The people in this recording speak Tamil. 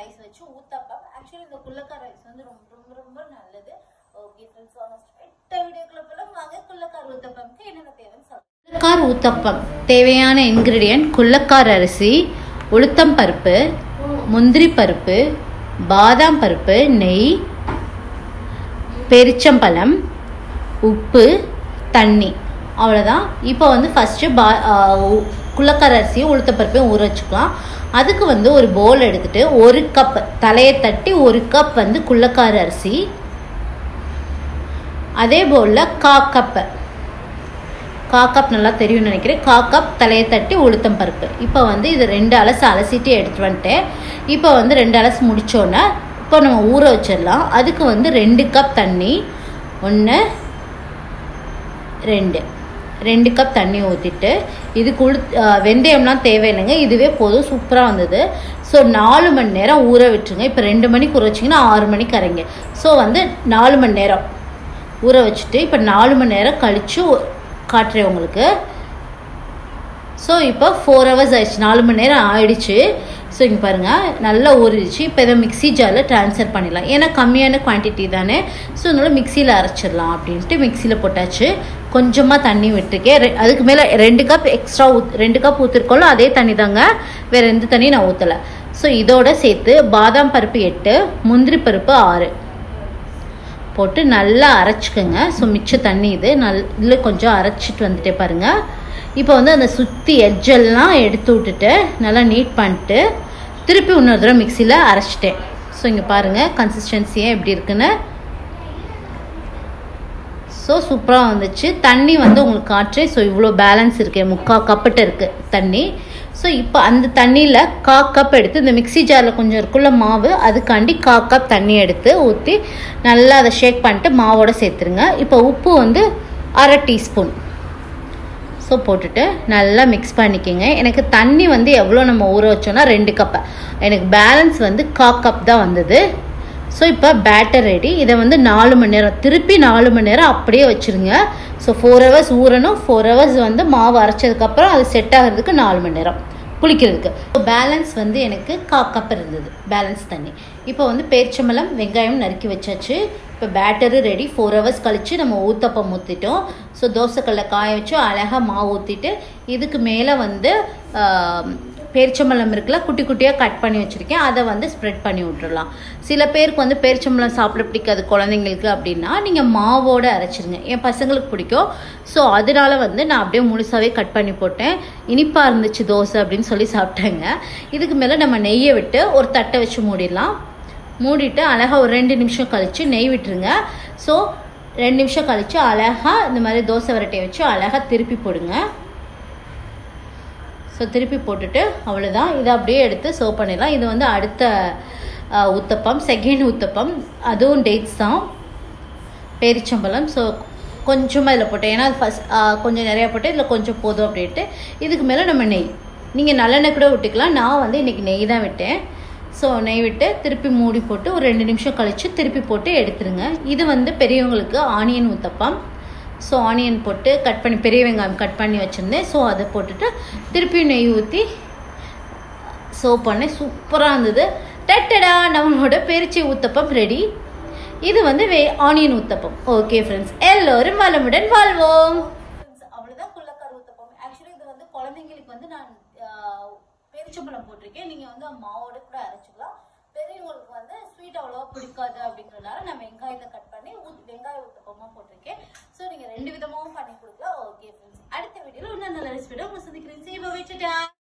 ரைஸ் வச்சு ஊத்தப்பம் ஆக்சுவலி இந்த குள்ளக்கார ரைஸ் வந்து ரொம்ப ரொம்ப ரொம்ப நல்லது ஓகே ஃப்ரெண்ட்ஸ் வாங்க ஸ்ட்ரைட்டா வீடியோக்குள்ள போலாம் வாங்க குள்ளக்கார ஊத்தப்பம்க்கு என்னென்ன தேவைன்னு சொல்றேன் குள்ளக்கார் ஊத்தப்பம் தேவையான இன்கிரிடியன்ட் குள்ளக்கார் அரிசி உளுத்தம் பருப்பு முந்திரி பருப்பு பாதாம் பருப்பு நெய் பெரிச்சம்பழம் உப்பு தண்ணி அவ்வளோதான் இப்போ வந்து ஃபஸ்ட்டு பா குள்ளக்கார அரிசியும் உளுத்தப்பருப்பையும் ஊற வச்சுக்கலாம் அதுக்கு வந்து ஒரு போல் எடுத்துட்டு ஒரு கப் தலையை தட்டி ஒரு கப் வந்து குள்ளக்கார அரிசி அதே போலில் கா கப்பு கா கப் நல்லா தெரியும்னு நினைக்கிறேன் கா கப் தலையை தட்டி உளுத்தம் பருப்பு இப்போ வந்து இது ரெண்டு அலசு அலசிட்டு எடுத்துட்டு வந்துட்டேன் இப்போ வந்து ரெண்டு அலசு முடிச்சோன்னே இப்போ நம்ம ஊற வச்சிடலாம் அதுக்கு வந்து ரெண்டு கப் தண்ணி ஒன்று ரெண்டு ரெண்டு கப் தண்ணி ஊற்றிட்டு இதுக்கு உளு அஹ் வெந்தயம்லாம் தேவையில்லைங்க இதுவே போதும் சூப்பராக வந்தது ஸோ நாலு மணி நேரம் ஊற விட்டுருங்க இப்போ ரெண்டு மணிக்கு ஊற வச்சிங்கன்னா ஆறு மணிக்கு அரைங்க ஸோ வந்து நாலு மணி நேரம் ஊற வச்சுட்டு இப்போ நாலு மணி நேரம் கழித்து காட்டுறேன் உங்களுக்கு ஸோ இப்போ ஃபோர் ஹவர்ஸ் ஆயிடுச்சு நாலு மணி நேரம் ஆயிடுச்சு ஸோ இங்கே பாருங்கள் நல்லா ஊறிடுச்சு இப்போ இதை மிக்ஸி ஜாரில் ட்ரான்ஸ்ஃபர் பண்ணிடலாம் ஏன்னா கம்மியான குவான்டிட்டி தானே ஸோ அதனால மிக்சியில் அரைச்சிடலாம் அப்படின்ட்டு மிக்சியில் போட்டாச்சு கொஞ்சமாக தண்ணி விட்டுருக்கேன் ரெ- அதுக்கு மேலே ரெண்டு கப் எக்ஸ்ட்ரா ஊத் ரெண்டு கப் ஊற்றிருக்கோம்ல அதே தண்ணி தாங்க வேறு எந்த தண்ணியும் நான் ஊற்றலை ஸோ இதோட சேர்த்து பாதாம் பருப்பு எட்டு முந்திரி பருப்பு ஆறு போட்டு நல்லா அரைச்சிக்கோங்க ஸோ மிச்ச தண்ணி இது நல் இதில் கொஞ்சம் அரைச்சிட்டு வந்துட்டே பாருங்கள் இப்போ வந்து அந்த சுற்றி எட்ஜெல்லாம் எடுத்து விட்டுட்டு நல்லா நீட் பண்ணிட்டு திருப்பி இன்னொரு தடவை மிக்சியில் அரைச்சிட்டேன் ஸோ இங்கே பாருங்கள் கன்சிஸ்டன்சியே எப்படி இருக்குன்னு ஸோ சூப்பராக வந்துச்சு தண்ணி வந்து உங்களுக்கு காட்டுறேன் ஸோ இவ்வளோ பேலன்ஸ் இருக்கு முக்கால் கப்பிட்ட இருக்குது தண்ணி ஸோ இப்போ அந்த தண்ணியில் கா கப் எடுத்து இந்த மிக்ஸி ஜாரில் கொஞ்சம் இருக்குள்ள மாவு அதுக்காண்டி கா கப் தண்ணி எடுத்து ஊற்றி நல்லா அதை ஷேக் பண்ணிட்டு மாவோட சேர்த்துருங்க இப்போ உப்பு வந்து அரை டீஸ்பூன் ஸோ போட்டுட்டு நல்லா மிக்ஸ் பண்ணிக்கோங்க எனக்கு தண்ணி வந்து எவ்வளோ நம்ம ஊற வச்சோன்னா ரெண்டு கப் எனக்கு பேலன்ஸ் வந்து கா கப் தான் வந்தது ஸோ இப்போ பேட்டர் ரெடி இதை வந்து நாலு மணி நேரம் திருப்பி நாலு மணி நேரம் அப்படியே வச்சுருங்க ஸோ ஃபோர் ஹவர்ஸ் ஊறணும் ஃபோர் ஹவர்ஸ் வந்து மாவு அரைச்சதுக்கப்புறம் அது செட் ஆகிறதுக்கு நாலு மணி நேரம் புளிக்கிறதுக்கு ஸோ பேலன்ஸ் வந்து எனக்கு கா கப் இருந்தது பேலன்ஸ் தண்ணி இப்போ வந்து பேரிச்சம்பழம் வெங்காயம் நறுக்கி வச்சாச்சு இப்போ பேட்டரு ரெடி ஃபோர் ஹவர்ஸ் கழித்து நம்ம ஊத்தப்பம் ஊற்றிட்டோம் ஸோ தோசைக்கல்ல காய வச்சு அழகாக மாவு ஊற்றிட்டு இதுக்கு மேலே வந்து ஆம், பேரிச்சம்பழம் இருக்குல்ல குட்டி குட்டியாக கட் பண்ணி வச்சுருக்கேன் அதை வந்து ஸ்ப்ரெட் பண்ணி விட்டுறலாம் சில பேருக்கு வந்து பேரிச்சம்பழம் சாப்பிட பிடிக்காது குழந்தைங்களுக்கு அப்படின்னா நீங்கள் மாவோட அரைச்சிருங்க என் பசங்களுக்கு பிடிக்கும் ஸோ அதனால வந்து நான் அப்படியே முழுசாவே கட் பண்ணி போட்டேன் இனிப்பாக இருந்துச்சு தோசை அப்படின்னு சொல்லி சாப்பிட்டாங்க இதுக்கு மேலே நம்ம நெய்யை விட்டு ஒரு தட்டை வச்சு மூடிடலாம் மூடிட்டு அழகாக ஒரு ரெண்டு நிமிஷம் கழித்து நெய் விட்டுருங்க ஸோ ரெண்டு நிமிஷம் கழித்து அழகாக இந்த மாதிரி தோசை வரட்டையை வச்சு அழகாக திருப்பி போடுங்க ஸோ திருப்பி போட்டுட்டு அவ்வளோதான் இதை அப்படியே எடுத்து சர்வ் பண்ணிடலாம் இது வந்து அடுத்த அஹ், ஊத்தப்பம் செகண்ட் ஊத்தப்பம் அதுவும் டேட்ஸ் தான் பேரிச்சம்பழம் ஸோ கொஞ்சமாக இதில் போட்டேன் ஏன்னா ஃபஸ்ட் கொஞ்சம் நிறையா போட்டு இதில் கொஞ்சம் போதும் அப்படின்ட்டு இதுக்கு மேலே நம்ம நெய் நீங்கள் நல்லெண்ணெய் கூட விட்டுக்கலாம் நான் வந்து இன்றைக்கி நெய் தான் விட்டேன் ஸோ நெய் விட்டு திருப்பி மூடி போட்டு ஒரு ரெண்டு நிமிஷம் கழித்து திருப்பி போட்டு எடுத்துருங்க இது வந்து பெரியவங்களுக்கு ஆனியன் ஊத்தப்பம் ஸோ ஆனியன் போட்டு கட் பண்ணி பெரிய வெங்காயம் கட் பண்ணி வச்சுருந்தேன் ஸோ அதை போட்டுட்டு திருப்பியும் நெய் ஊற்றி சர்வ் பண்ணேன் சூப்பராக இருந்தது டட்டடா நம்மளோட பெருச்சி ஊத்தப்பம் ரெடி இது வந்து வே ஆனியன் ஊத்தப்பம் ஓகே ஃப்ரெண்ட்ஸ் எல்லோரும் வளமுடன் வாழ்வோம் Friends, அவ்வளவுதான் குள்ளக்கார ஊத்தப்பம் ஆக்சுவலி இது வந்து குழந்தைங்களுக்கு வந்து நான் ஆஹ், பேரிச்சம்பழம் போட்டிருக்கேன் நீங்க வந்து மாவோட கூட அரைச்சிக்கலாம் பெரியவங்களுக்கு வந்து ஸ்வீட் அவ்வளோவா பிடிக்காது அப்படின்றதுனால நான் வெங்காயத்தை கட் பண்ணி ஊத் வெங்காய ஊத்தப்பமா போட்டிருக்கேன் ஸோ நீங்க ரெண்டு விதமாவும் பண்ணி கொடுக்கலாம் ஓகே ஃப்ரெண்ட்ஸ் அடுத்த வீடியோல இன்னும் நல்ல ரெசிபியோட உங்களை சந்திக்கிறேன் சீபா வச்சுட்டேன்